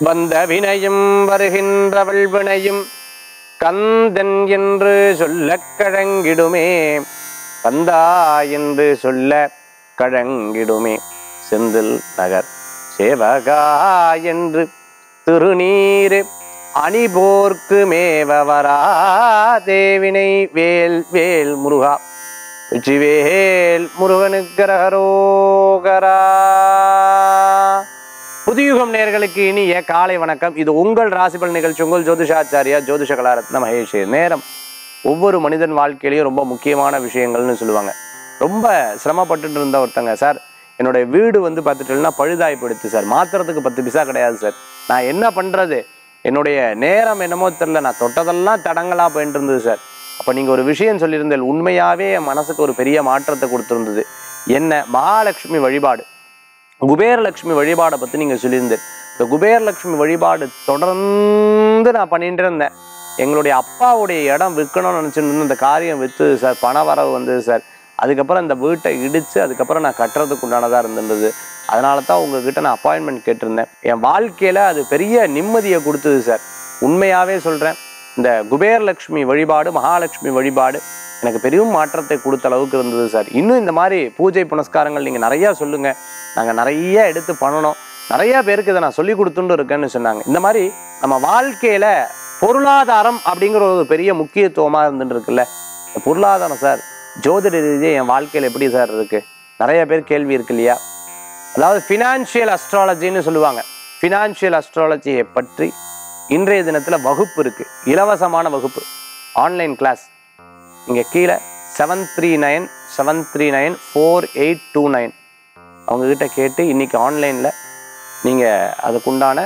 வந்த வினையும் வருகின்றவள் வினையும் கந்தன் என்று சொல்லக் கழங்கிடுமே கந்தா என்று சொல்ல கழங்கிடுமே செந்தில் நகர் சேவகா என்று திருநீரு அணிபோர்க்கு மேவவரா தேவினை வேல் வேல் முருகா வெற்றிவேல் முருகனுக்கு ரகரோகரா புதியுகம் நேர்களுக்கு இனிய காலை வணக்கம் இது உங்கள் ராசிபல் நிகழ்ச்சி உங்கள் ஜோதிஷாச்சாரியா ஜோதிஷ கலாரத்ன மகேஷ் நேரம் ஒவ்வொரு மனிதன் வாழ்க்கையிலையும் ரொம்ப முக்கியமான விஷயங்கள்னு சொல்லுவாங்க ரொம்ப சிரமப்பட்டுட்டு இருந்த ஒருத்தங்க சார் என்னுடைய வீடு வந்து பார்த்துட்டீங்கன்னா பழுதாய் போயிடுச்சு சார் மாத்துறதுக்கு பத்து பிசா கிடையாது சார் நான் என்ன பண்றது என்னுடைய நேரம் என்னமோ தெரில நான் தொட்டதெல்லாம் தடங்களாக போயிட்டு இருந்தது சார் அப்போ நீங்கள் ஒரு விஷயம் சொல்லியிருந்தீர்கள் உண்மையாகவே என் மனசுக்கு ஒரு பெரிய மாற்றத்தை கொடுத்துருந்தது என்ன மகாலட்சுமி வழிபாடு குபேரலட்சுமி வழிபாடை பற்றி நீங்கள் சொல்லியிருந்தேன் இந்த குபேரலட்சுமி வழிபாடு தொடர்ந்து நான் பண்ணிட்டு இருந்தேன் எங்களுடைய அப்பாவுடைய இடம் விற்கணும்னு நினச்சிட்டு இருந்தேன் இந்த காரியம் விற்று சார் பண வரவு வந்தது சார் அதுக்கப்புறம் இந்த வீட்டை இடித்து அதுக்கப்புறம் நான் கட்டுறதுக்கு உண்டானதாக இருந்திருந்தது அதனால தான் உங்ககிட்ட நான் அப்பாயின்மெண்ட் கேட்டிருந்தேன் என் வாழ்க்கையில் அது பெரிய நிம்மதியை கொடுத்தது சார் உண்மையாகவே சொல்கிறேன் இந்த குபேரலட்சுமி வழிபாடு மகாலட்சுமி வழிபாடு எனக்கு பெரிய மாற்றத்தை கொடுத்த அளவுக்கு இருந்தது சார் இன்னும் இந்த மாதிரி பூஜை புனஸ்காரங்கள் நீங்கள் நிறையா சொல்லுங்கள் நாங்கள் நிறைய எடுத்து பண்ணணும் நிறைய பேருக்கு இதை நான் சொல்லி கொடுத்துட்டு இருக்கேன்னு சொன்னாங்க இந்த மாதிரி நம்ம வாழ்க்கையில் பொருளாதாரம் அப்படிங்கிற ஒரு பெரிய முக்கியத்துவமாக இருந்துட்டு இருக்குல்ல இந்த பொருளாதாரம் சார் ஜோதிட ரீதியாக என் வாழ்க்கையில் எப்படி சார் இருக்குது நிறைய பேர் கேள்வி இருக்கு இல்லையா அதாவது ஃபினான்ஷியல் அஸ்ட்ராலஜின்னு சொல்லுவாங்க ஃபினான்ஷியல் அஸ்ட்ராலஜியை பற்றி இன்றைய தினத்தில் வகுப்பு இருக்குது இலவசமான வகுப்பு ஆன்லைன் கிளாஸ் இங்கே கீழே seven three nine seven three nine four eight two nine அவங்கக்கிட்ட கேட்டு இன்றைக்கி ஆன்லைனில் நீங்கள் அதுக்குண்டான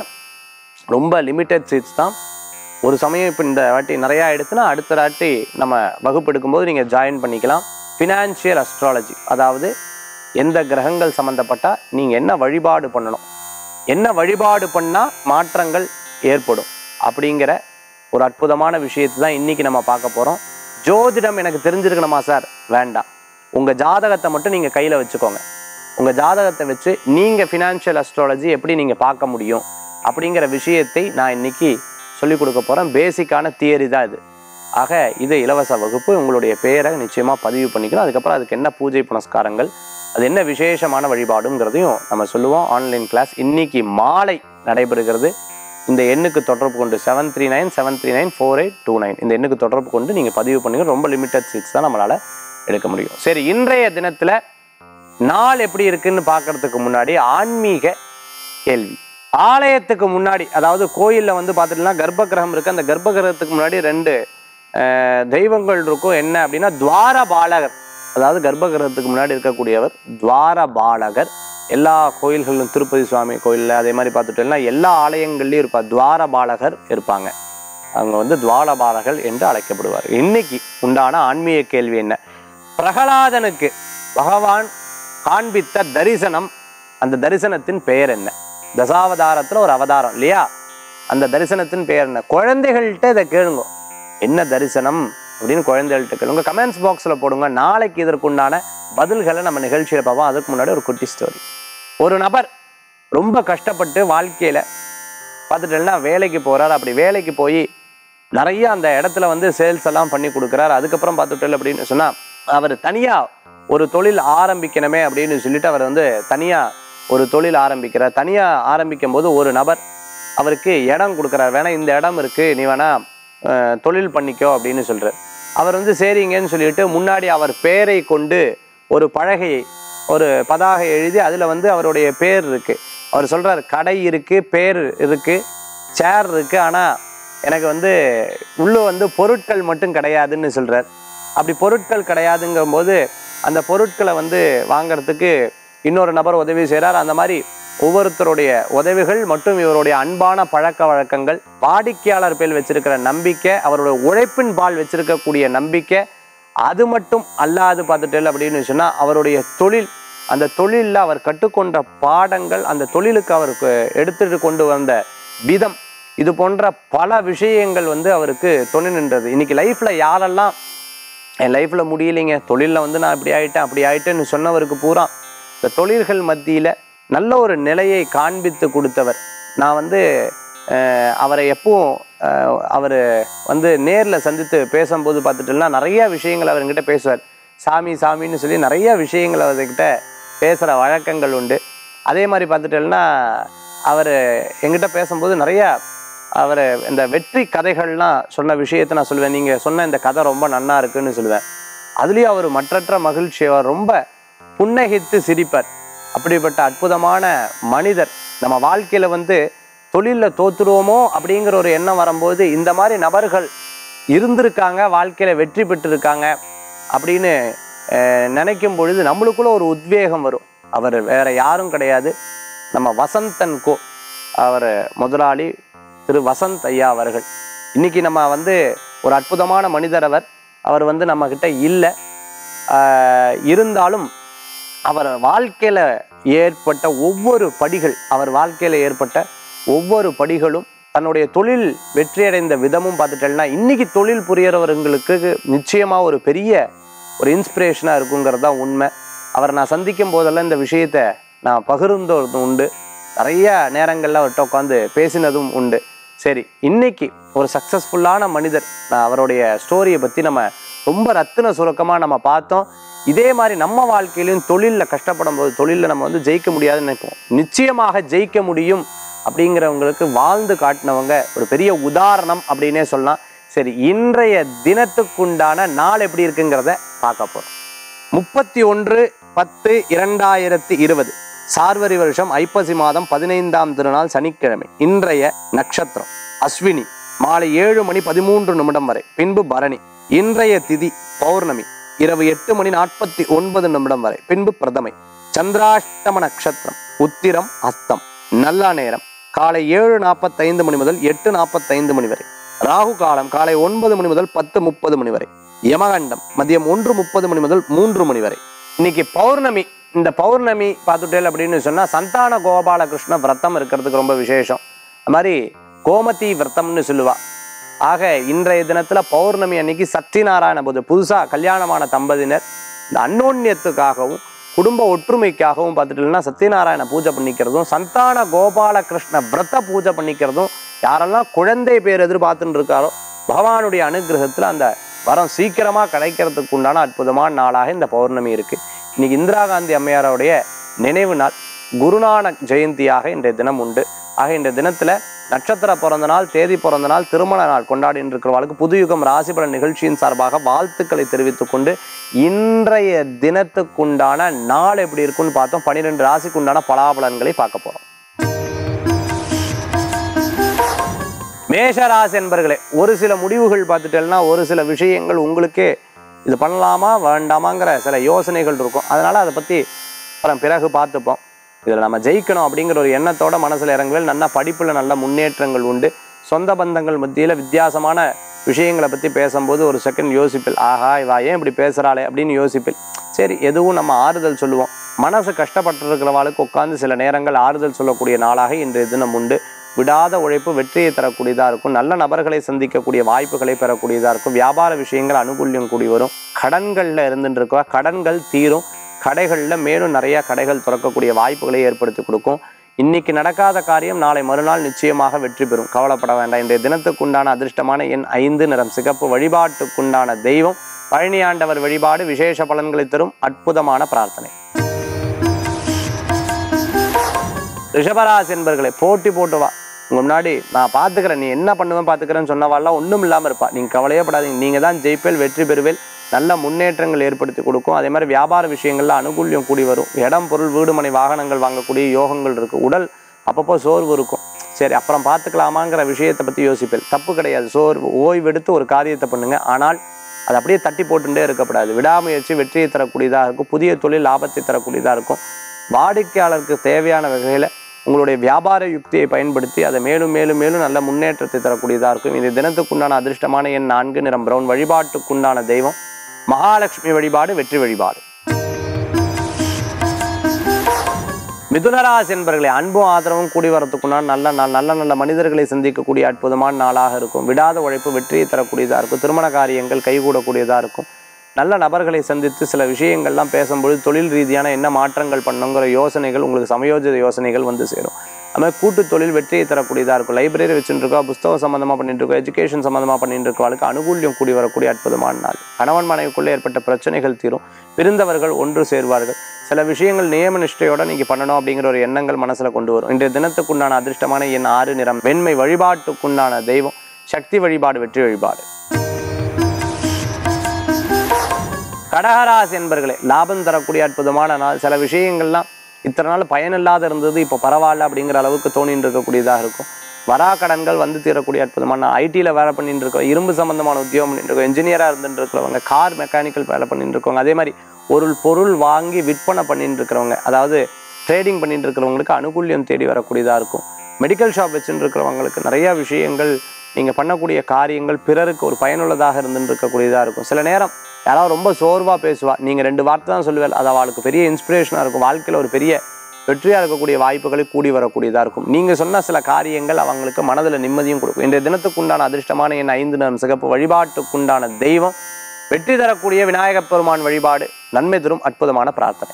ரொம்ப லிமிட்டட் சீட்ஸ் தான் ஒரு சமயம் இப்போ இந்த வாட்டி நிறையா எடுத்துனா அடுத்த வாட்டி நம்ம வகுப்பு எடுக்கும்போது நீங்கள் ஜாயின் பண்ணிக்கலாம் ஃபினான்ஷியல் அஸ்ட்ராலஜி அதாவது எந்த கிரகங்கள் சம்மந்தப்பட்டால் நீங்கள் என்ன வழிபாடு பண்ணணும் என்ன வழிபாடு பண்ணால் மாற்றங்கள் ஏற்படும் அப்படிங்கிற ஒரு அற்புதமான விஷயத்தை தான் இன்றைக்கி நம்ம பார்க்க போகிறோம் ஜோதிடம் எனக்கு தெரிஞ்சிருக்கணுமா சார் வேண்டாம் உங்கள் ஜாதகத்தை மட்டும் நீங்கள் கையில் வச்சுக்கோங்க உங்கள் ஜாதகத்தை வச்சு நீங்கள் ஃபினான்ஷியல் அஸ்ட்ராலஜி எப்படி நீங்கள் பார்க்க முடியும் அப்படிங்கிற விஷயத்தை நான் இன்னைக்கு சொல்லிக் கொடுக்க போகிறேன் பேசிக்கான தியரி தான் இது ஆக இது இலவச வகுப்பு உங்களுடைய பேரை நிச்சயமாக பதிவு பண்ணிக்கணும் அதுக்கப்புறம் அதுக்கு என்ன பூஜை புனஸ்காரங்கள் அது என்ன விசேஷமான வழிபாடுங்கிறதையும் நம்ம சொல்லுவோம் ஆன்லைன் கிளாஸ் இன்னைக்கு மாலை நடைபெறுகிறது இந்த எண்ணுக்கு தொடர்பு கொண்டு seven three nine seven three nine four eight two nine இந்த எண்ணுக்கு தொடர்பு கொண்டு நீங்கள் பதிவு பண்ணுங்க ரொம்ப லிமிட்டட் சீட்ஸ் தான் நம்மளால் எடுக்க முடியும் சரி இன்றைய தினத்தில் நாள் எப்படி இருக்குன்னு பார்க்கறதுக்கு முன்னாடி ஆன்மீக கேள்வி ஆலயத்துக்கு முன்னாடி அதாவது கோயிலில் வந்து பார்த்துட்டுனா கர்ப்ப கிரகம் இருக்குது அந்த கர்ப்ப கிரகத்துக்கு முன்னாடி ரெண்டு அஹ், தெய்வங்கள் இருக்கும் என்ன அப்படின்னா துவார பாலகர் அதாவது கர்ப்ப கிரகத்துக்கு முன்னாடி இருக்கக்கூடியவர் துவார பாலகர் எல்லா கோயில்களிலும் திருப்பதி சுவாமி கோயிலில் அதே மாதிரி பார்த்துட்டோம்னா எல்லா ஆலயங்கள்லையும் இருப்பார் துவார பாலகர் இருப்பாங்க அவங்க வந்து துவார பாலகர் என்று அழைக்கப்படுவார் இன்னைக்கு உண்டான ஆன்மீக கேள்வி என்ன பிரகலாதனுக்கு பகவான் காண்பித்த தரிசனம் அந்த தரிசனத்தின் பெயர் என்ன தசாவதாரத்தில் ஒரு அவதாரம் இல்லையா அந்த தரிசனத்தின் பெயர் என்ன குழந்தைகள்கிட்ட இதை கேளுங்க என்ன தரிசனம் அப்படின்னு குழந்தைகள்கிட்ட கேளுங்க கமெண்ட்ஸ் பாக்ஸில் போடுங்க நாளைக்கு இதற்குண்டான பதில்களை நம்ம நிகழ்ச்சியில் பார்ப்போம் அதுக்கு முன்னாடி ஒரு குட்டி ஸ்டோரி ஒரு நபர் ரொம்ப கஷ்டப்பட்டு வாழ்க்கையில் பார்த்துட்டேன்னா வேலைக்கு போகிறார் அப்படி வேலைக்கு போய் நிறைய அந்த இடத்துல வந்து சேல்ஸ் எல்லாம் பண்ணி கொடுக்குறாரு அதுக்கப்புறம் பார்த்துட்டல் அப்படின்னு சொன்னால் அவர் தனியாக ஒரு தொழில் ஆரம்பிக்கணுமே அப்படின்னு சொல்லிட்டு அவர் வந்து தனியாக ஒரு தொழில் ஆரம்பிக்கிறார் தனியாக ஆரம்பிக்கும் போது ஒரு நபர் அவருக்கு இடம் கொடுக்குறார் வேணா இந்த இடம் இருக்குது நீ வேணா அஹ், தொழில் பண்ணிக்கோ அப்படின்னு சொல்கிறார் அவர் வந்து சரிங்கன்னு சொல்லிட்டு முன்னாடி அவர் பேரை கொண்டு ஒரு பலகையை ஒரு பதாகை எழுதி அதில் வந்து அவருடைய பேர் இருக்குது அவர் சொல்கிறார் கடை இருக்குது பேர் இருக்குது சேர் இருக்குது ஆனால் எனக்கு வந்து உள்ளே வந்து பொருட்கள் மட்டும் கிடையாதுன்னு சொல்கிறார் அப்படி பொருட்கள் கிடையாதுங்கும்போது அந்த பொருட்களை வந்து வாங்குறதுக்கு இன்னொரு நபர் உதவி செய்கிறார் அந்த மாதிரி ஒவ்வொருத்தருடைய உதவிகள் மற்றும் இவருடைய அன்பான பழக்க வழக்கங்கள் வாடிக்கையாளர் பேர் வச்சிருக்கிற நம்பிக்கை அவருடைய உழைப்பின் பால் வச்சிருக்கக்கூடிய நம்பிக்கை அது மட்டும் அல்லாது பார்த்துட்டேன் அப்படின்னு சொன்னால் அவருடைய தொழில் அந்த தொழிலில் அவர் கற்றுக்கொண்ட பாடங்கள் அந்த தொழிலுக்கு அவருக்கு எடுத்துட்டு கொண்டு வந்த விதம் இது போன்ற பல விஷயங்கள் வந்து அவருக்கு துணை நின்றது இன்னைக்கு லைஃப்பில் யாரெல்லாம் என் லைஃப்பில் முடியலைங்க தொழிலில் வந்து நான் இப்படி ஆயிட்டேன் அப்படி ஆயிட்டேன்னு சொன்னவருக்கு பூரா இந்த தொழில்கள் மத்தியில் நல்ல ஒரு நிலையை காண்பித்து கொடுத்தவர் நான் வந்து அஹ் அவரை எப்பவும் அவர் வந்து நேரில் சந்தித்து பேசும்போது பார்த்துட்டோம்னா நிறைய விஷயங்கள் அவர்கிட்ட பேசுவார் சாமி சாமின்னு சொல்லி நிறைய விஷயங்கள் அவர்கிட்ட பேசுகிற வழக்கங்கள் உண்டு அதே மாதிரி பார்த்துட்டோம்னா அவர் எங்கிட்ட பேசும்போது நிறைய அவர் இந்த வெற்றி கதைகள்லாம் சொன்ன விஷயத்தை நான் சொல்லுவேன் நீங்கள் சொன்ன இந்த கதை ரொம்ப நன்னா இருக்குன்னு சொல்லுவேன் அதுலேயும் அவர் மற்றற்ற மகிழ்ச்சி அவர் ரொம்ப புன்னகைத்து சிரிப்பார் அப்படிப்பட்ட அற்புதமான மனிதர் நம்ம வாழ்க்கையில் வந்து தொழிலில் தோத்துருவோமோ அப்படிங்கிற ஒரு எண்ணம் வரும்போது இந்த மாதிரி நபர்கள் இருந்திருக்காங்க வாழ்க்கையில் வெற்றி பெற்றிருக்காங்க அப்படின்னு அஹ், நினைக்கும் பொழுது நம்மளுக்குள்ள ஒரு உத்வேகம் வரும் அவர் வேற யாரும் கிடையாது நம்ம வசந்தன் கோ அவர் முதலாளி திரு வசந்த் ஐயா அவர்கள் இன்னைக்கு நம்ம வந்து ஒரு அற்புதமான மனிதர் அவர் அவர் வந்து நம்ம கிட்ட இல்லை இருந்தாலும் அவர் வாழ்க்கையில் ஏற்பட்ட ஒவ்வொரு படிகள் அவர் வாழ்க்கையில் ஏற்பட்ட ஒவ்வொரு படிகளும் தன்னுடைய தொழில் வெற்றியடைந்த விதமும் பார்த்துட்டேன்னா இன்னைக்கு தொழில் புரியறவர்களுக்கு நிச்சயமாக ஒரு பெரிய ஒரு இன்ஸ்பிரேஷனாக இருக்குங்கிறது தான் உண்மை அவரை நான் சந்திக்கும் போதெல்லாம் இந்த விஷயத்தை நான் பகிர்ந்ததும் உண்டு நிறைய நேரங்களில் அவர்கிட்ட உட்காந்து பேசினதும் உண்டு சரி இன்னைக்கு ஒரு சக்ஸஸ்ஃபுல்லான மனிதர் நான் அவருடைய ஸ்டோரியை பற்றி நம்ம ரொம்ப ரத்தின சுருக்கமாக நம்ம பார்த்தோம் இதே மாதிரி நம்ம வாழ்க்கையிலும் தொழிலில் கஷ்டப்படும் போது தொழிலில் நம்ம வந்து ஜெயிக்க முடியாதுன்னு நினைப்போம் நிச்சயமாக ஜெயிக்க முடியும் அப்படிங்கிறவங்களுக்கு வாழ்ந்து காட்டினவங்க ஒரு பெரிய உதாரணம் அப்படின்னே சொல்லலாம் சரி இன்றைய தினத்துக்குண்டான நாள் எப்படி இருக்குங்கிறத பார்க்க போகிறோம் முப்பத்தி ஒன்று பத்து இரண்டாயிரத்தி இருபது சார்வரி வருஷம் ஐப்பசி மாதம் பதினைந்தாம் திருநாள் சனிக்கிழமை இன்றைய நட்சத்திரம் அஸ்வினி மாலை ஏழு மணி பதிமூன்று நிமிடம் வரை பின்பு பரணி இன்றைய திதி பௌர்ணமி இரவு எட்டு மணி நாற்பத்தி ஒன்பது நிமிடம் வரை பின்பு பிரதமை சந்திராஷ்டம நட்சத்திரம் உத்திரம் அஸ்தம் நல்ல நேரம் காலை ஏழு நாற்பத்தைந்து மணி முதல் எட்டு நாற்பத்தைந்து மணி வரை ராகு காலம் காலை ஒன்பது மணி முதல் பத்து முப்பது மணி வரை யமகண்டம் மதியம் ஒன்று முப்பது மணி முதல் மூன்று மணி வரை இன்னைக்கு பௌர்ணமி இந்த பௌர்ணமி பார்த்துட்டேல் அப்படின்னு சொன்னா சந்தான கோபாலகிருஷ்ண விரதம் இருக்கிறதுக்கு ரொம்ப விசேஷம் அது மாதிரி கோமதி விரதம்னு சொல்லுவா ஆக இன்றைய தினத்துல பௌர்ணமி அன்னைக்கு சத்யநாராயண பூஜை புதுசா கல்யாணமான தம்பதியினர் இந்த அன்னோன்யத்துக்காகவும் குடும்ப ஒற்றுமைக்காகவும் பார்த்துட்டீங்கன்னா சத்யநாராயண பூஜை பண்ணிக்கிறதும் சந்தான கோபாலகிருஷ்ண விரத பூஜை பண்ணிக்கிறதும் யாரெல்லாம் குழந்தை பேர் எதிர்பார்த்துட்டு இருக்காரோ பகவானுடைய அனுகிரகத்துல அந்த வரம் சீக்கிரமா கிடைக்கிறதுக்கு உண்டான அற்புதமான நாளாக இந்த பௌர்ணமி இருக்கு இன்னைக்கு இந்திரா காந்தி அம்மையாரோடைய நினைவு நாள் குருநானக் ஜெயந்தியாக இன்றைய தினம் உண்டு ஆக இன்றைய தினத்துல நட்சத்திர பிறந்த நாள் தேதி பிறந்த நாள் திருமண நாள் கொண்டாடிட்டு இருக்கிறவர்களுக்கு புதுயுகம் ராசிபலன் நிகழ்ச்சியின் சார்பாக வாழ்த்துக்களை தெரிவித்துக் கொண்டு இன்றைய தினத்துக்குண்டான நாள் எப்படி இருக்குன்னு பார்த்தோம் பன்னிரெண்டு ராசிக்கு உண்டான பலாபலன்களை பார்க்க போறோம் மேஷராசி என்பர்களே ஒரு சில முடிவுகள் பார்த்துட்டேன்னா ஒரு சில விஷயங்கள் உங்களுக்கே இது பண்ணலாமா வேண்டாமாங்கிற சில யோசனைகள் இருக்கும் அதனால அதை பற்றி அப்புறம் பிறகு பார்த்துப்போம் இதில் நம்ம ஜெயிக்கணும் அப்படிங்கிற ஒரு எண்ணத்தோட மனசில் இறங்குவேல் நல்ல படிப்பில் நல்ல முன்னேற்றங்கள் உண்டு சொந்த பந்தங்கள் மத்தியில் வித்தியாசமான விஷயங்களை பற்றி பேசும்போது ஒரு செகண்ட் யோசிப்பில் ஆஹா இவா ஏன் இப்படி பேசுகிறாளே அப்படின்னு யோசிப்பில் சரி எதுவும் நம்ம ஆறுதல் சொல்லுவோம் மனசு கஷ்டப்பட்டு இருக்கிறவாளுக்கு உட்காந்து சில நேரங்கள் ஆறுதல் சொல்லக்கூடிய நாளாக இன்றைய தினம் உண்டு விடாத உழைப்பு வெற்றியை தரக்கூடியதாக இருக்கும் நல்ல நபர்களை சந்திக்கக்கூடிய வாய்ப்புகளை பெறக்கூடியதாக இருக்கும் வியாபார விஷயங்கள் அனுகூல்யம் கூடி வரும் கடன்களில் இருந்துட்டு இருக்கா கடன்கள் தீரும் கடைகளில் மேலும் நிறைய கடைகள் திறக்கக்கூடிய வாய்ப்புகளை ஏற்படுத்தி கொடுக்கும் இன்னைக்கு நடக்காத காரியம் நாளை மறுநாள் நிச்சயமாக வெற்றி பெறும் கவலைப்பட வேண்டாம் இன்றைய தினத்துக்குண்டான அதிர்ஷ்டமான எண் ஐந்து நிறம் சிகப்பு வழிபாட்டுக்குண்டான தெய்வம் பழனியாண்டவர் வழிபாடு விசேஷ பலன்களை தரும் அற்புதமான பிரார்த்தனை ரிஷபராசி என்பர்களை போட்டி போட்டு வா உங்க முன்னாடி நான் பார்த்துக்கிறேன் நீ என்ன பண்ணுவேன் பார்த்துக்கிறேன்னு சொன்னவாள்லாம் ஒன்றும் இல்லாமல் இருப்பா நீங்கள் கவலையே படாதீங்க நீங்கள் தான் ஜெயிப்பேல் வெற்றி பெறுவேல் நல்ல முன்னேற்றங்கள் ஏற்படுத்தி கொடுக்கும் அதே மாதிரி வியாபார விஷயங்கள்ல அனுகூல்யம் கூடி வரும் இடம் பொருள் வீடு மனை வாகனங்கள் வாங்கக்கூடிய யோகங்கள் இருக்குது உடல் அப்பப்போ சோர்வு இருக்கும் சரி அப்புறம் பார்த்துக்கலாமாங்கிற விஷயத்தை பற்றி யோசிப்பேன் தப்பு கிடையாது சோர்வு ஓய்வெடுத்து ஒரு காரியத்தை பண்ணுங்க ஆனால் அது அப்படியே தட்டி போட்டுட்டே இருக்கக்கூடாது விடாமுயற்சி வெற்றியை தரக்கூடியதாக இருக்கும் புதிய தொழில் லாபத்தை தரக்கூடியதாக இருக்கும் வாடிக்கையாளருக்கு தேவையான வகையில் உங்களுடைய வியாபார யுக்தியை பயன்படுத்தி அதை மேலும் மேலும் மேலும் நல்ல முன்னேற்றத்தை தரக்கூடியதாக இருக்கும் இந்த தினத்துக்குண்டான அதிர்ஷ்டமான எண் நான்கு நிறம் பிரவுன் வழிபாட்டுக்குண்டான தெய்வம் மகாலட்சுமி வழிபாடு வெற்றி வழிபாடு மிதுனராசி என்பர்களை அன்பும் ஆதரவும் கூடி வரத்துக்குண்டான நல்ல நாள் நல்ல நல்ல மனிதர்களை சந்திக்கக்கூடிய அற்புதமான நாளாக இருக்கும் விடாத உழைப்பு வெற்றியை தரக்கூடியதாக இருக்கும் திருமண காரியங்கள் கைகூடக்கூடியதாக இருக்கும் நல்ல நபர்களை சந்தித்து சில விஷயங்கள்லாம் பேசும்பொழுது தொழில் ரீதியான என்ன மாற்றங்கள் பண்ணுங்கிற யோசனைகள் உங்களுக்கு சமயோஜித யோசனைகள் வந்து சேரும் அது மாதிரி கூட்டு தொழில் வெற்றியை தரக்கூடியதாக இருக்கும் லைப்ரரி வச்சுட்டு இருக்கோம் புஸ்தகம் சம்மந்தமாக பண்ணிட்டு இருக்கோம் எஜுகேஷன் சம்மந்தமாக பண்ணிட்டு இருக்கவளுக்கு அனுகூல்யம் கூடி வரக்கூடிய அற்புதமான நாள் கணவன் மனைவிக்குள்ளே ஏற்பட்ட பிரச்சனைகள் தீரும் பிரிந்தவர்கள் ஒன்று சேர்வார்கள் சில விஷயங்கள் நியம நிஷ்டையோட நீங்கள் பண்ணணும் அப்படிங்கிற ஒரு எண்ணங்கள் மனசில் கொண்டு வரும் இன்றைய தினத்துக்குண்டான அதிர்ஷ்டமான எண் ஆறு நிறம் வெண்மை வழிபாட்டுக்குண்டான தெய்வம் சக்தி வழிபாடு வெற்றி வழிபாடு கடகராசி என்பர்களே லாபம் தரக்கூடிய அற்புதமான நாள் சில விஷயங்கள்லாம் இத்தனை நாள் பயனில்லாத இருந்தது இப்போ பரவாயில்ல அப்படிங்கிற அளவுக்கு தோணிட்டு இருக்கக்கூடியதாக இருக்கும் வரா கடன்கள் வந்து தீரக்கூடிய அற்புதமான ஐடியில் வேலை பண்ணிட்டு இருக்கோம் இரும்பு சம்பந்தமான உத்தியோகம் பண்ணிட்டு இருக்கோம் இன்ஜினியராக இருந்துட்டு இருக்கிறவங்க கார் மெக்கானிக்கல் வேலை பண்ணிட்டு இருக்கவங்க அதே மாதிரி ஒரு பொருள் வாங்கி விற்பனை பண்ணிட்டு இருக்கிறவங்க அதாவது ட்ரேடிங் பண்ணிட்டு இருக்கிறவங்களுக்கு அனுகூல்யம் தேடி வரக்கூடியதாக இருக்கும் மெடிக்கல் ஷாப் வச்சுட்டு இருக்கிறவங்களுக்கு நிறைய விஷயங்கள் நீங்கள் பண்ணக்கூடிய காரியங்கள் பிறருக்கு ஒரு பயனுள்ளதாக இருந்துட்டு இருக்கக்கூடியதாக இருக்கும் சில நேரம் யாராவது ரொம்ப சோர்வாக பேசுவா நீங்கள் ரெண்டு வார்த்தை தான் சொல்லுவேன் அது அவளுக்கு பெரிய இன்ஸ்பிரேஷனாக இருக்கும் வாழ்க்கையில் ஒரு பெரிய வெற்றியாக இருக்கக்கூடிய வாய்ப்புகளை கூடி வரக்கூடியதாக இருக்கும் நீங்கள் சொன்ன சில காரியங்கள் அவங்களுக்கு மனதில் நிம்மதியும் கொடுக்கும் இன்றைய தினத்துக்குண்டான அதிர்ஷ்டமான என் ஐந்து நிறம் சிகப்பு வழிபாட்டுக்குண்டான தெய்வம் வெற்றி தரக்கூடிய விநாயகப் பெருமான் வழிபாடு நன்மை தரும் அற்புதமான பிரார்த்தனை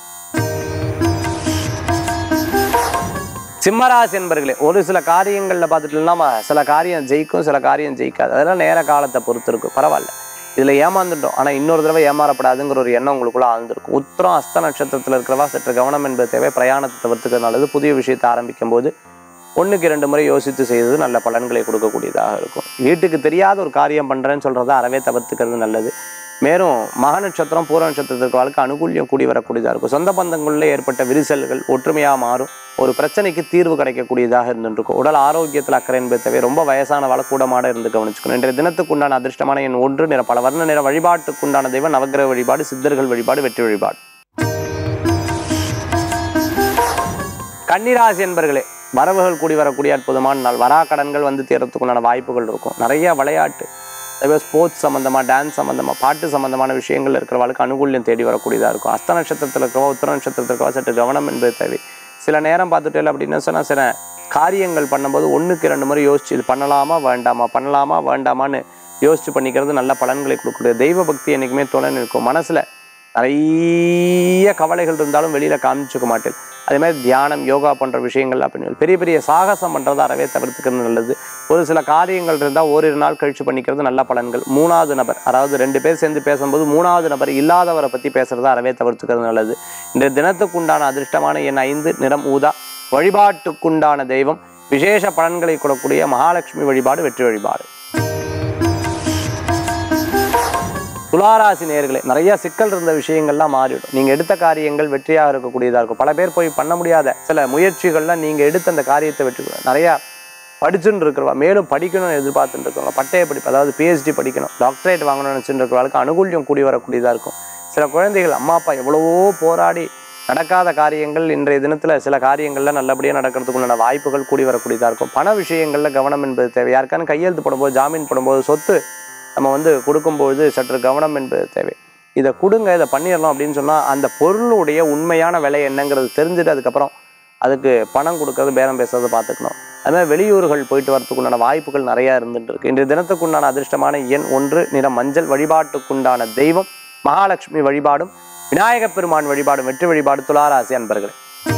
சிம்மராசி என்பர்களே ஒரு சில காரியங்களில் பார்த்துட்டு நம்ம சில காரியம் ஜெயிக்கும் சில காரியம் ஜெயிக்காது அதெல்லாம் நேர காலத்தை பொறுத்து இருக்கும் பரவாயில்ல இதில் ஏமாந்துட்டோம் ஆனால் இன்னொரு தடவை ஏமாறப்படாதுங்கிற ஒரு எண்ணம் உங்களுக்குள்ள ஆழ்ந்திருக்கும் உத்திரம் அஸ்த நட்சத்திரத்தில் இருக்கிறவா சற்று கவனம் என்பது தேவை பிரயாணத்தை தவிர்த்துக்கிறது நல்லது புதிய விஷயத்தை ஆரம்பிக்கும் போது ஒன்றுக்கு இரண்டு முறை யோசித்து செய்தது நல்ல பலன்களை கொடுக்கக்கூடியதாக இருக்கும் வீட்டுக்கு தெரியாத ஒரு காரியம் பண்ணுறேன்னு சொல்கிறத அறவே தவிர்த்துக்கிறது நல்லது மேலும் மக நட்சத்திரம் பூர நட்சத்திரத்திற்கு வாழ்க்கை அனுகூல்யம் கூடி வரக்கூடியதாக இருக்கும் சொந்த பந்தங்களில் ஏற்பட்ட விரிசல்கள் ஒற்றுமையாக மாறும் ஒரு பிரச்சனைக்கு தீர்வு கிடைக்கக்கூடியதாக இருந்துருக்கும் உடல் ஆரோக்கியத்தில் அக்கறை என்பது தேவை ரொம்ப வயசான கூடமாட இருந்து கவனிச்சுக்கணும் இன்றைய தினத்துக்குண்டான அதிர்ஷ்டமான என் ஒன்று நிற பல வர்ண நிற வழிபாட்டுக்குண்டான தெய்வம் நவக்கிரக வழிபாடு சித்தர்கள் வழிபாடு வெற்றி வழிபாடு கன்னிராசி என்பர்களே வரவுகள் கூடி வரக்கூடிய அற்புதமான நாள் வரா கடன்கள் வந்து தீரத்துக்குண்டான வாய்ப்புகள் இருக்கும் நிறைய விளையாட்டு அதே ஸ்போர்ட்ஸ் சம்மந்தமாக டான்ஸ் சம்மந்தமாக பாட்டு சம்மந்தமான விஷயங்கள் இருக்கிறவளுக்கு அனுகூல்யம் தேடி வரக்கூடியதாக இருக்கும் அஸ்த நட்சத்திரத்தில் இருக்கிறவா உத்தர நட்சத்திரத்தில் இருக்கிறவா சற்று கவனம் என்பது தேவை சில நேரம் பார்த்துட்டு அப்படின்னு சொன்னால் சில காரியங்கள் பண்ணும்போது ஒன்றுக்கு ரெண்டு முறை யோசிச்சு இது பண்ணலாமா வேண்டாமா பண்ணலாமா வேண்டாமான்னு யோசிச்சு பண்ணிக்கிறது நல்ல பலன்களை கொடுக்கக்கூடிய தெய்வ பக்தி என்றைக்குமே துணை இருக்கும் மனசில் நிறைய கவலைகள் இருந்தாலும் வெளியில் காமிச்சுக்க மாட்டேன் அதே மாதிரி தியானம் யோகா போன்ற விஷயங்கள்லாம் பண்ணுவேன் பெரிய பெரிய சாகசம் பண்ணுறதை அறவே தவிர்த்துக்கிறது நல்லது ஒரு சில காரியங்கள் இருந்தால் ஓரிரு நாள் கழிச்சு பண்ணிக்கிறது நல்ல பலன்கள் மூணாவது நபர் அதாவது ரெண்டு பேர் சேர்ந்து பேசும்போது மூணாவது நபர் இல்லாதவரை பற்றி பேசுகிறத அறவே தவிர்த்துக்கிறது நல்லது இந்த தினத்துக்குண்டான அதிர்ஷ்டமான எண் ஐந்து நிறம் ஊதா வழிபாட்டுக்குண்டான தெய்வம் விசேஷ பலன்களை கொடுக்கக்கூடிய மகாலட்சுமி வழிபாடு வெற்றி வழிபாடு துளாராசி நேர்களே நிறைய சிக்கல் இருந்த விஷயங்கள்லாம் மாறிடும் நீங்கள் எடுத்த காரியங்கள் வெற்றியாக இருக்கக்கூடியதாக இருக்கும் பல பேர் போய் பண்ண முடியாத சில முயற்சிகள்லாம் நீங்கள் எடுத்த அந்த காரியத்தை வெற்றி நிறையா படிச்சுன்னு இருக்கிறவா மேலும் படிக்கணும்னு எதிர்பார்த்துட்டு இருக்கவங்க பட்டய படிப்பு அதாவது பிஹெச்டி படிக்கணும் டாக்டரேட் வாங்கணும்னு நினச்சிட்டு இருக்கிறவங்களுக்கு அனுகூல்யம் கூடி வரக்கூடியதாக இருக்கும் சில குழந்தைகள் அம்மா அப்பா எவ்வளவோ போராடி நடக்காத காரியங்கள் இன்றைய தினத்தில் சில காரியங்களில் நல்லபடியாக நடக்கிறதுக்குண்டான வாய்ப்புகள் கூடி வரக்கூடியதாக இருக்கும் பண விஷயங்களில் கவனம் என்பது தேவை யாருக்கான கையெழுத்து போடும்போது ஜாமீன் போடும்போது சொத்து நம்ம வந்து கொடுக்கும்பொழுது சற்று கவனம் என்பது தேவை இதை கொடுங்க இதை பண்ணிடலாம் அப்படின்னு சொன்னால் அந்த பொருளுடைய உண்மையான விலை என்னங்கிறது தெரிஞ்சுட்டு அதுக்கப்புறம் அதுக்கு பணம் கொடுக்கறது பேரம் பேசுறது பார்த்துக்கணும் அது மாதிரி வெளியூர்கள் போயிட்டு வரதுக்குண்டான வாய்ப்புகள் நிறையா இருந்துட்டு இருக்கு இன்றைய தினத்துக்குண்டான அதிர்ஷ்டமான எண் ஒன்று நிறம் மஞ்சள் வழிபாட்டுக்குண்டான தெய்வம் மகாலட்சுமி வழிபாடும் விநாயகப் பெருமான் வழிபாடும் வெற்றி வழிபாடு துளாராசி அன்பர்களே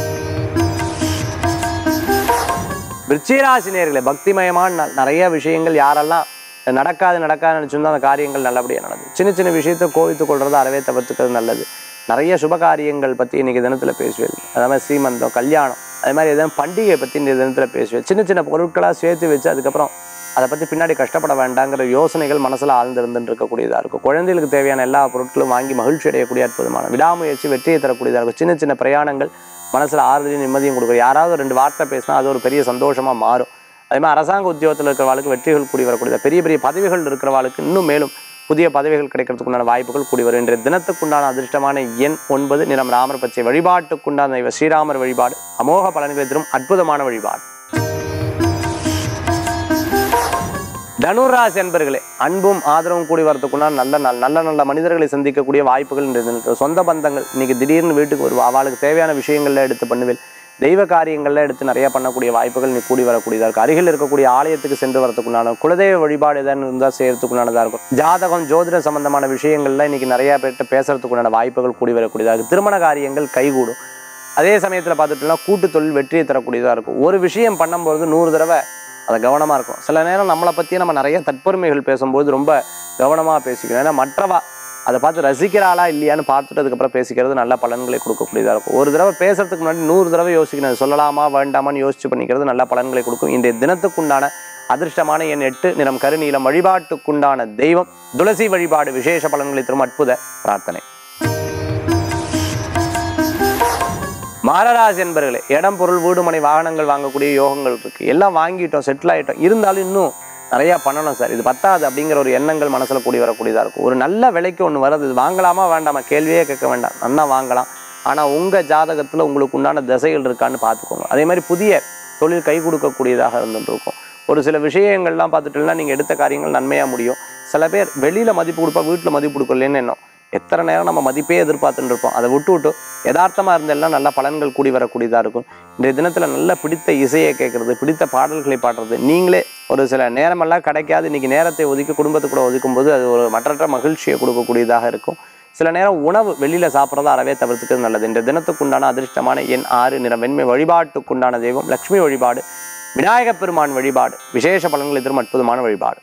விருச்சிகராசி நேர்களே பக்திமயமான நாள் நிறைய விஷயங்கள் யாரெல்லாம் நடக்காது நடக்காது நினச்சிருந்தா அந்த காரியங்கள் நல்லபடியாக நடக்கும் சின்ன சின்ன விஷயத்தை கோவித்து கொள்றது அறவே தவிர்த்துக்கிறது நல்லது நிறைய சுப காரியங்கள் பற்றி இன்றைக்கி தினத்தில் பேசுவேன் அதே மாதிரி சீமந்தம் கல்யாணம் அதே மாதிரி எதாவது பண்டிகை பற்றி இந்த தினத்தில் பேசுவேன் சின்ன சின்ன பொருட்களாக சேர்த்து வச்சு அதுக்கப்புறம் அதை பற்றி பின்னாடி கஷ்டப்பட வேண்டாங்கிற யோசனைகள் மனசில் ஆழ்ந்திருந்துட்டு இருக்கக்கூடியதாக இருக்கும் குழந்தைகளுக்கு தேவையான எல்லா பொருட்களும் வாங்கி மகிழ்ச்சி அடையக்கூடிய அற்புதமான விடாமுயற்சி வெற்றியை தரக்கூடியதாக இருக்கும் சின்ன சின்ன பிரயாணங்கள் மனசில் ஆறுதலையும் நிம்மதியும் கொடுக்கும் யாராவது ரெண்டு வார்த்தை பேசினா அது ஒரு பெரிய சந்தோஷமாக மாறும் அதே மாதிரி அரசாங்க உத்தியோகத்தில் இருக்கிறவாளுக்கு வெற்றிகள் கூடி வரக்கூடிய பெரிய பெரிய பதவிகள் இருக்கிறவாளுக்கு இன்னும் மேலும் புதிய பதவிகள் கிடைக்கிறதுக்குண்டான வாய்ப்புகள் கூடி வரும் இன்றைய தினத்துக்குண்டான அதிர்ஷ்டமான எண் ஒன்பது நிறம் ராமர் பச்சை வழிபாட்டுக்குண்டான தெய்வ ஸ்ரீராமர் வழிபாடு அமோக பலன்களை தரும் அற்புதமான வழிபாடு தனுராசி என்பர்களே அன்பும் ஆதரவும் கூடி வரதுக்குண்டான நல்ல நாள் நல்ல நல்ல மனிதர்களை சந்திக்கக்கூடிய வாய்ப்புகள் இன்றைய தினத்தில் சொந்த பந்தங்கள் இன்னைக்கு திடீர்னு வீட்டுக்கு வருவா அவளுக்கு தேவையான விஷயங்கள்ல எடுத்து பண்ணுவேன் தெய்வ காரியங்கள்ல எடுத்து நிறைய பண்ணக்கூடிய வாய்ப்புகள் நீ கூடி வரக்கூடியதாக இருக்கும் அருகில் இருக்கக்கூடிய ஆலயத்துக்கு சென்று வரதுக்குண்டான குலதெய்வ வழிபாடு எதாவது இருந்தால் செய்யறதுக்குண்டானதாக இருக்கும் ஜாதகம் ஜோதிட சம்பந்தமான விஷயங்கள்ல இன்னைக்கு நிறைய பேர்கிட்ட பேசுறதுக்குண்டான வாய்ப்புகள் கூடி வரக்கூடியதாக இருக்கும் திருமண காரியங்கள் கைகூடும் அதே சமயத்தில் பார்த்துட்டோம்னா கூட்டு தொழில் வெற்றியை தரக்கூடியதாக இருக்கும் ஒரு விஷயம் பண்ணும்போது நூறு தடவை அதை கவனமாக இருக்கும் சில நேரம் நம்மளை பற்றி நம்ம நிறைய தற்பெருமைகள் பேசும்போது ரொம்ப கவனமாக பேசிக்கணும் ஏன்னா மற்றவா அதை பார்த்து ரசிக்கிறாளா இல்லையான்னு பார்த்துட்டு அதுக்கப்புறம் பேசிக்கிறது நல்ல பலன்களை கொடுக்கக்கூடியதாக இருக்கும் ஒரு தடவை பேசுறதுக்கு முன்னாடி நூறு தடவை யோசிக்கணும் அது சொல்லலாமா வேண்டாமான்னு யோசிச்சு பண்ணிக்கிறது நல்ல பலன்களை கொடுக்கும் இன்றைய தினத்துக்குண்டான அதிர்ஷ்டமான எண் எட்டு நிறம் கருநீலம் வழிபாட்டுக்குண்டான தெய்வம் துளசி வழிபாடு விசேஷ பலன்களை தரும் அற்புத பிரார்த்தனை மாரராஜ் என்பர்களே இடம் பொருள் வீடு மனை வாகனங்கள் வாங்கக்கூடிய யோகங்கள் இருக்கு எல்லாம் வாங்கிட்டோம் செட்டில் ஆயிட்டோம் இருந்தாலும் இன்னும் நிறைய பண்ணணும் சார் இது பத்தாது அப்படிங்கிற ஒரு எண்ணங்கள் மனசுல கூடி வரக்கூடியதா இருக்கும் ஒரு நல்ல விலைக்கு ஒன்று வருது இது வாங்கலாமா வேண்டாமா கேள்வியே கேட்க வேண்டாம் நல்லா வாங்கலாம் ஆனா உங்க ஜாதகத்துல உங்களுக்கு உண்டான திசைகள் இருக்கான்னு பார்த்துக்கோங்க அதே மாதிரி புதிய தொழில் கை கொடுக்கக்கூடியதாக இருந்துட்டு இருக்கும் ஒரு சில விஷயங்கள்லாம் பார்த்துட்டோம்னா நீங்க எடுத்த காரியங்கள் நன்மையா முடியும் சில பேர் வெளியில மதிப்பு கொடுப்பா வீட்டுல மதிப்பு கொடுக்கலன்னு எண்ணம் எத்தனை நேரம் நம்ம மதிப்பே எதிர்பார்த்துட்டு இருப்போம் அதை விட்டு விட்டு யதார்த்தமாக இருந்தெல்லாம் நல்ல பலன்கள் கூடி வரக்கூடியதாக இருக்கும் இன்றைய தினத்தில் நல்ல பிடித்த இசையை கேட்கறது பிடித்த பாடல்களை பாடுறது நீங்களே ஒரு சில நேரமெல்லாம் கிடைக்காது இன்னைக்கு நேரத்தை ஒதுக்கி குடும்பத்துக்கு கூட ஒதுக்கும்போது அது ஒரு மற்றற்ற மகிழ்ச்சியை கொடுக்கக்கூடியதாக இருக்கும் சில நேரம் உணவு வெளியில் சாப்பிட்றத அறவே தவிர்த்துக்கிறது நல்லது இந்த தினத்துக்குண்டான அதிர்ஷ்டமான எண் ஆறு நிறம் வெண்மை வழிபாட்டுக்குண்டான தெய்வம் லக்ஷ்மி வழிபாடு விநாயகப் பெருமான் வழிபாடு விசேஷ பலன்களை தரும் அற்புதமான வழிபாடு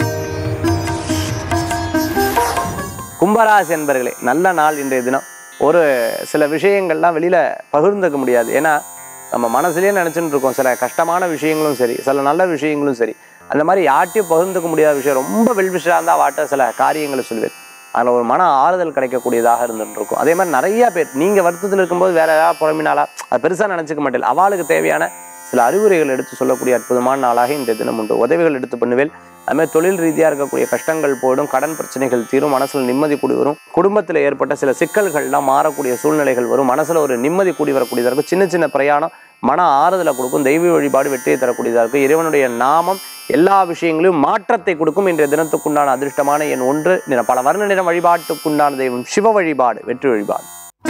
கும்பராசி என்பர்களே நல்ல நாள் இன்றைய தினம் ஒரு சில விஷயங்கள்லாம் வெளியில பகிர்ந்துக்க முடியாது ஏன்னா நம்ம மனசுலயே நினைச்சுட்டு இருக்கோம் சில கஷ்டமான விஷயங்களும் சரி சில நல்ல விஷயங்களும் சரி அந்த மாதிரி யார்ட்டையும் பகிர்ந்துக்க முடியாத விஷயம் ரொம்ப வெல்விஷராக இருந்தால் வாட்ட சில காரியங்களை சொல்லுவேன் அதில் ஒரு மன ஆறுதல் கிடைக்கக்கூடியதாக இருந்துட்டு இருக்கும் அதே மாதிரி நிறைய பேர் நீங்கள் வருத்தத்தில் இருக்கும்போது வேற ஏதாவது புறமினாலா அது பெருசாக நினச்சிக்க மாட்டேன் அவளுக்கு தேவையான சில அறிவுரைகள் எடுத்து சொல்லக்கூடிய அற்புதமான நாளாக இந்த தினம் உண்டு உதவிகள் எடுத்து பண்ணுவேன் அதுமாதிரி தொழில் ரீதியாக இருக்கக்கூடிய கஷ்டங்கள் போயிடும் கடன் பிரச்சனைகள் தீரும் மனசில் நிம்மதி கூடி வரும் குடும்பத்தில் ஏற்பட்ட சில சிக்கல்கள்லாம் மாறக்கூடிய சூழ்நிலைகள் வரும் மனசில் ஒரு நிம்மதி கூடி வரக்கூடியதாக இருக்கும் சின்ன சின்ன பிரயாணம் மன ஆறுதலை கொடுக்கும் தெய்வ வழிபாடு வெற்றியை தரக்கூடியதாக இருக்கும் இறைவனுடைய நாமம் எல்லா விஷயங்களையும் மாற்றத்தை கொடுக்கும் இன்றைய தினத்துக்குண்டான அதிர்ஷ்டமான எண் ஒன்று நிற பல வர்ண நிற வழிபாட்டுக்குண்டான தெய்வம் சிவ வழிபாடு வெற்றி வழிபாடு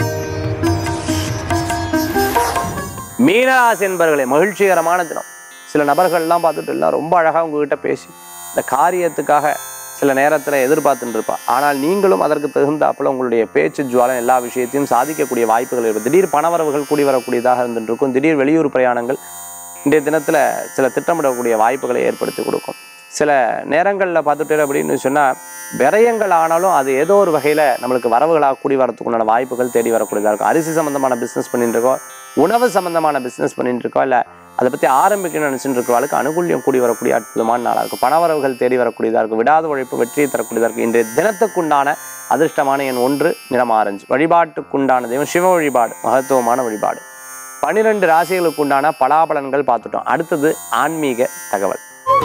மீனராசி என்பர்களே மகிழ்ச்சிகரமான தினம் சில நபர்கள்லாம் பார்த்துட்டு எல்லாம் ரொம்ப அழகாக உங்ககிட்ட பேசி இந்த காரியத்துக்காக சில நேரத்தில் எதிர்பார்த்துட்டு இருப்பா ஆனால் நீங்களும் அதற்கு தகுந்தாப்புல உங்களுடைய பேச்சு ஜுவாலம் எல்லா விஷயத்தையும் சாதிக்கக்கூடிய வாய்ப்புகள் இருக்கும் திடீர் பணவரவுகள் கூடி வரக்கூடியதாக இருந்துட்டு இருக்கும் திடீர் வெளியூர் பிரயாணங்கள் இன்றைய தினத்தில் சில திட்டமிடக்கூடிய வாய்ப்புகளை ஏற்படுத்தி கொடுக்கும் சில நேரங்களில் பார்த்துட்டு அப்படின்னு சொன்னால் விரயங்கள் ஆனாலும் அது ஏதோ ஒரு வகையில் நம்மளுக்கு வரவுகளாக கூடி வரத்துக்குண்டான வாய்ப்புகள் தேடி வரக்கூடியதாக இருக்கும் அரிசி சம்மந்தமான பிஸ்னஸ் பண்ணிட்டு இருக்கோம் உணவு சம்மந்தமான பிஸ்னஸ் பண்ணிட்டு இருக்கோம் இல்லை அதை பற்றி ஆரம்பிக்கணும்னு நினச்சிட்டு இருக்கிறவளுக்கு அனுகூல்யம் கூடி வரக்கூடிய அற்புதமான நாளாக இருக்கும் பணவரவுகள் தேடி வரக்கூடியதாக இருக்கும் விடாத உழைப்பு வெற்றியை தரக்கூடியதாக இருக்கும் இன்றைய தினத்துக்குண்டான அதிர்ஷ்டமான எண் ஒன்று நிறம் ஆரஞ்சு வழிபாட்டுக்குண்டான தெய்வம் சிவ வழிபாடு மகத்துவமான வழிபாடு பன்னிரெண்டு ராசிகளுக்கு உண்டான பலாபலன்கள் பார்த்துட்டோம் அடுத்தது ஆன்மீக தகவல்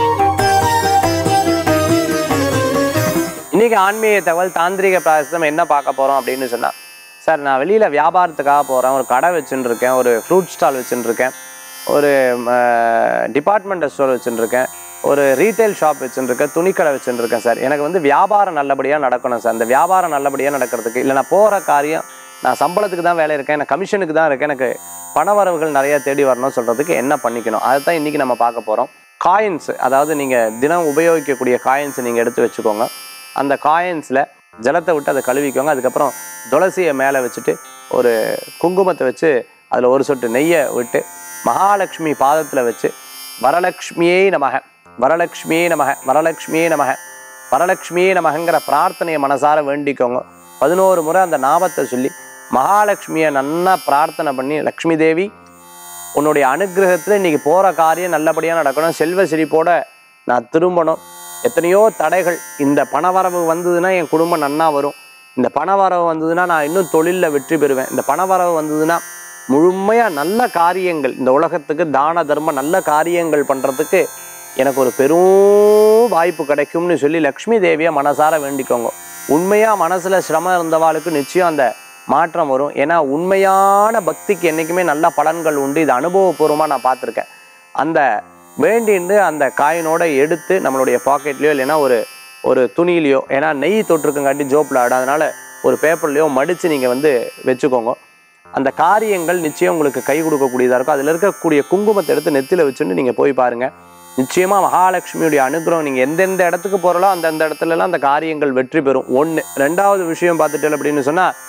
இன்னைக்கு ஆன்மீக தகவல் தாந்திரிக பிராயசம் என்ன பார்க்க போறோம் அப்படின்னு சொன்னா சார் நான் வெளியில வியாபாரத்துக்காக போறேன் ஒரு கடை வச்சுட்டு இருக்கேன் ஒரு ஃப்ரூட் ஸ்டால் வச்சுட்டு இருக்கேன் ஒரு டிபார்ட்மெண்டல் ஸ்டோர் வச்சுட்டு இருக்கேன் ஒரு ரீட்டைல் ஷாப் வச்சுட்டு இருக்கேன் துணிக்கடை வச்சுட்டு இருக்கேன் சார் எனக்கு வந்து வியாபாரம் நல்லபடியாக நடக்கணும் சார் அந்த வியாபாரம் நல்லபடியாக நடக்கிறதுக்கு இல்லை நான் போகிற காரியம் நான் சம்பளத்துக்கு தான் வேலை இருக்கேன் நான் கமிஷனுக்கு தான் இருக்கேன் எனக்கு பணவரவுகள் நிறைய தேடி வரணும்னு சொல்கிறதுக்கு என்ன பண்ணிக்கணும் அதை தான் இன்றைக்கி நம்ம பார்க்க போகிறோம் காயின்ஸ் அதாவது நீங்கள் தினம் உபயோகிக்கக்கூடிய காயின்ஸை நீங்கள் எடுத்து வச்சுக்கோங்க அந்த காயின்ஸில் ஜலத்தை விட்டு அதை கழுவிக்கோங்க அதுக்கப்புறம் துளசியை மேலே வச்சுட்டு ஒரு குங்குமத்தை வச்சு அதில் ஒரு சொட்டு நெய்யை விட்டு மகாலட்சுமி பாதத்தில் வச்சு வரலக்ஷ்மியே நமக வரலக்ஷ்மியே நமக வரலக்ஷ்மியே நமக வரலக்ஷ்மியே நமகங்கிற பிரார்த்தனையை மனசார வேண்டிக்கோங்க பதினோரு முறை அந்த நாமத்தை சொல்லி மகாலட்சுமியை நன்னா பிரார்த்தனை பண்ணி லக்ஷ்மி தேவி உன்னுடைய அனுகிரகத்தில் இன்னைக்கு போகிற காரியம் நல்லபடியாக நடக்கணும் செல்வ செழிப்போட நான் திரும்பணும் எத்தனையோ தடைகள் இந்த பணவரவு வந்ததுன்னா என் குடும்பம் நன்னா வரும் இந்த பணவரவு வந்ததுன்னா நான் இன்னும் தொழிலில் வெற்றி பெறுவேன் இந்த பணவரவு வந்ததுன்னா முழுமையாக நல்ல காரியங்கள் இந்த உலகத்துக்கு தான தர்ம நல்ல காரியங்கள் பண்ணுறதுக்கு எனக்கு ஒரு பெரும் வாய்ப்பு கிடைக்கும்னு சொல்லி லக்ஷ்மி தேவியை மனசார வேண்டிக்கோங்க உண்மையாக மனசில் சிரமம் இருந்தவாளுக்கு நிச்சயம் அந்த மாற்றம் வரும் ஏன்னா உண்மையான பக்திக்கு என்றைக்குமே நல்ல பலன்கள் உண்டு இது அனுபவபூர்வமாக நான் பார்த்துருக்கேன் அந்த வேண்டின்னு அந்த காயினோட எடுத்து நம்மளுடைய பாக்கெட்லேயோ இல்லைன்னா ஒரு ஒரு துணியிலையோ ஏன்னா நெய் தொட்டிருக்கங்காட்டி ஜோப்பில் ஆடும் அதனால் ஒரு பேப்பர்லையோ மடித்து நீங்கள் வந்து வச்சுக்கோங்க அந்த காரியங்கள் நிச்சயம் உங்களுக்கு கை கொடுக்கக்கூடியதாக இருக்கும் அதில் இருக்கக்கூடிய குங்குமத்தை எடுத்து நெத்தியில் வச்சுட்டு நீங்கள் போய் பாருங்கள் நிச்சயமாக மகாலட்சுமியுடைய அனுகிரகம் நீங்கள் எந்தெந்த இடத்துக்கு போகிறலோ அந்தந்த இடத்துலலாம் அந்த காரியங்கள் வெற்றி பெறும் ஒன்று ரெண்டாவது விஷயம் பார்த்துட்டு அப்படின்னு சொன்னால்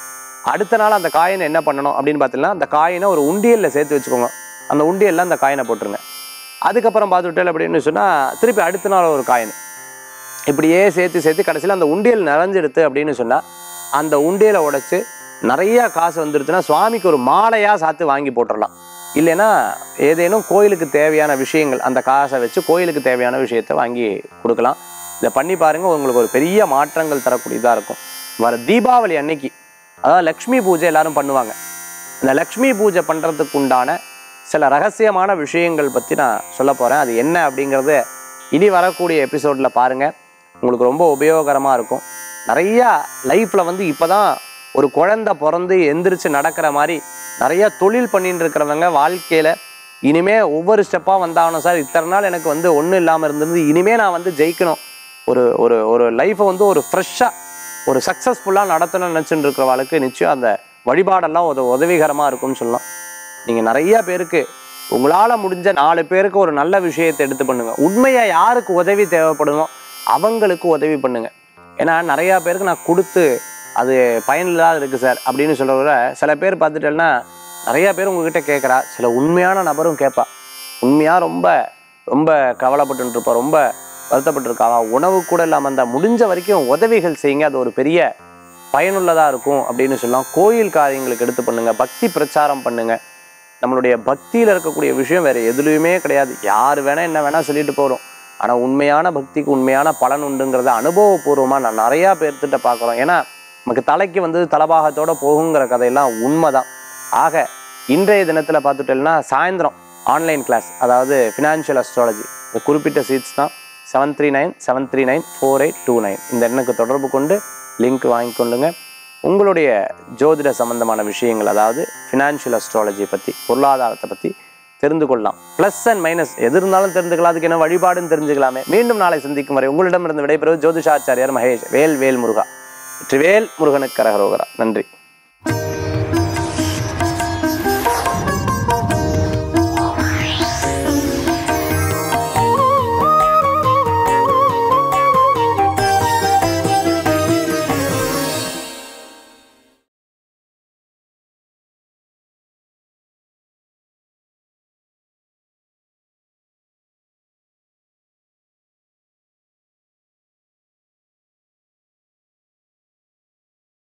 அடுத்த நாள் அந்த காயினை என்ன பண்ணணும் அப்படின்னு பார்த்தீங்கன்னா அந்த காயினை ஒரு உண்டியலில் சேர்த்து வச்சுக்கோங்க அந்த உண்டியலில் அந்த காயினை போட்டுருங்க அதுக்கப்புறம் பார்த்துட்டேன் அப்படின்னு சொன்னால் திருப்பி அடுத்த நாள் ஒரு காயின் இப்படியே சேர்த்து சேர்த்து கடைசியில் அந்த உண்டியல் நிறைஞ்சிடுது அப்படின்னு சொன்னால் அந்த உண்டியலை உடைச்சு நிறைய காசு வந்துடுச்சுன்னா சுவாமிக்கு ஒரு மாலையாக சாத்து வாங்கி போட்டுடலாம் இல்லைன்னா ஏதேனும் கோயிலுக்கு தேவையான விஷயங்கள் அந்த காசை வச்சு கோயிலுக்கு தேவையான விஷயத்தை வாங்கி கொடுக்கலாம் இதை பண்ணி பாருங்கள் உங்களுக்கு ஒரு பெரிய மாற்றங்கள் தரக்கூடியதாக இருக்கும் வர தீபாவளி அன்னைக்கு அதாவது லக்ஷ்மி பூஜை எல்லாரும் பண்ணுவாங்க இந்த லக்ஷ்மி பூஜை பண்ணுறதுக்கு உண்டான சில ரகசியமான விஷயங்கள் பற்றி நான் சொல்ல போகிறேன் அது என்ன அப்படிங்கிறத இனி வரக்கூடிய எபிசோடில் பாருங்கள் உங்களுக்கு ரொம்ப உபயோகரமாக இருக்கும் நிறையா லைஃப்பில் வந்து இப்போ தான் ஒரு குழந்தை பிறந்து எந்திரிச்சு நடக்கிற மாதிரி நிறைய தொழில் பண்ணிட்டு இருக்கிறவங்க வாழ்க்கையில் இனிமே ஒவ்வொரு ஸ்டெப்பாக வந்தாகணும் சார் இத்தனை நாள் எனக்கு வந்து ஒன்றும் இல்லாமல் இருந்தது இனிமே நான் வந்து ஜெயிக்கணும் ஒரு ஒரு ஒரு லைஃப்பை வந்து ஒரு ஃப்ரெஷ்ஷாக ஒரு சக்ஸஸ்ஃபுல்லாக நடத்தணும்னு நினச்சிட்டு இருக்கிறவளுக்கு நிச்சயம் அந்த வழிபாடெல்லாம் ஒரு உதவிகரமாக இருக்கும்னு சொல்லலாம் நீங்கள் நிறைய பேருக்கு உங்களால் முடிஞ்ச நாலு பேருக்கு ஒரு நல்ல விஷயத்தை எடுத்து பண்ணுங்க உண்மையாக யாருக்கு உதவி தேவைப்படுமோ அவங்களுக்கு உதவி பண்ணுங்க ஏன்னா நிறையா பேருக்கு நான் கொடுத்து அது பயனில்லாத இருக்குது சார் அப்படின்னு சொல்கிறவரை சில பேர் பார்த்துட்டேன்னா நிறையா பேர் உங்ககிட்ட கேட்குறா சில உண்மையான நபரும் கேட்பா உண்மையாக ரொம்ப ரொம்ப கவலைப்பட்டு இருப்பா ரொம்ப வருத்தப்பட்டிருக்கா அவ உணவு கூட இல்லாமல் அந்த முடிஞ்ச வரைக்கும் உதவிகள் செய்யுங்க அது ஒரு பெரிய பயனுள்ளதாக இருக்கும் அப்படின்னு சொல்லலாம் கோயில் காரியங்களுக்கு எடுத்து பண்ணுங்க பக்தி பிரச்சாரம் பண்ணுங்க நம்மளுடைய பக்தியில் இருக்கக்கூடிய விஷயம் வேற எதுலையுமே கிடையாது யார் வேணா என்ன வேணா சொல்லிட்டு போகிறோம் ஆனால் உண்மையான பக்திக்கு உண்மையான பலன் உண்டுங்கிறத அனுபவபூர்வமாக நான் நிறையா பேர்த்திட்ட பார்க்குறோம் ஏன்னா நமக்கு தலைக்கு வந்து தலபாகத்தோட போகுங்கிற கதையெல்லாம் உண்மைதான் ஆக இன்றைய தினத்தில் பார்த்துட்டோம்னா சாயந்தரம் ஆன்லைன் கிளாஸ் அதாவது ஃபினான்ஷியல் அஸ்ட்ராலஜி இந்த குறிப்பிட்ட சீட்ஸ் தான் seven three nine seven three nine four eight two nine இந்த எண்ணுக்கு தொடர்பு கொண்டு லிங்க் வாங்கி கொள்ளுங்க உங்களுடைய ஜோதிட சம்பந்தமான விஷயங்கள் அதாவது ஃபினான்ஷியல் அஸ்ட்ராலஜி பற்றி பொருளாதாரத்தை பற்றி தெரிந்து கொள்ளலாம் ப்ளஸ் அண்ட் மைனஸ் எது இருந்தாலும் தெரிஞ்சுக்கலாம் அதுக்கு என்ன வழிபாடுன்னு தெரிஞ்சுக்கலாமே மீண்டும் நாளை சந்திக்கும் வரை உங்களிடமிருந்து விடைபெறுவது ஜோதிஷாச்சாரியார் மகேஷ் வேல் வேல் முருகா வெற்றிவேல் முருகனுக்கு கரகரோகரா நன்றி